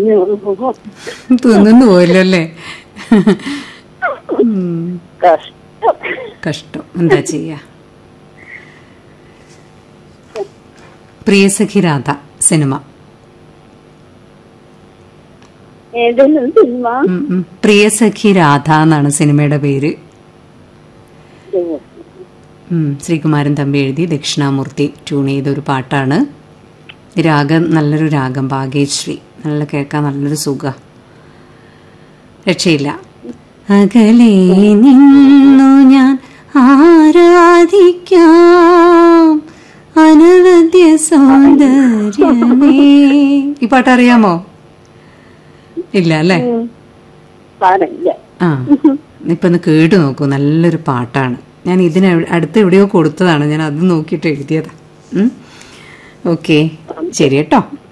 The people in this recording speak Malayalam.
തിന്നു പോയല്ലോ അല്ലേ ഉം, കഷ്ടം കഷ്ടം എന്താ ചെയ്യാ പ്രിയസഖി രാധ സിനിമ ഏതെങ്കിലും സിനിമ ഉം, ഉം. പ്രിയസഖി രാധ എന്നാണ് സിനിമയുടെ പേര് ഉം, ശ്രീകുമാരൻ തമ്പി എഴുതി ദക്ഷിണാമൂർത്തി ട്യൂൺ ചെയ്ത ഒരു പാട്ടാണ് രാഗം നല്ലൊരു രാഗം ഭാഗ്യശ്രീ നല്ല കേൾക്കാൻ നല്ലൊരു സുഖ രക്ഷയില്ല അകലെ നിന്നു ഞാൻ ആരാധിക്കാം അനവധ്യ സൗന്ദര്യമേ ഈ പാട്ട് അറിയാമോ ഇല്ല അല്ലേ പാടില്ല ആ ഇപ്പൊ ഒന്ന് കേട്ടു നോക്കൂ നല്ലൊരു പാട്ടാണ് ഞാൻ ഇതിന് എവ്- അടുത്ത് എവിടെയോ കൊടുത്തതാണ് ഞാൻ അത് നോക്കിയിട്ട് എഴുതിയതാ ഓക്കെ ശരി കേട്ടോ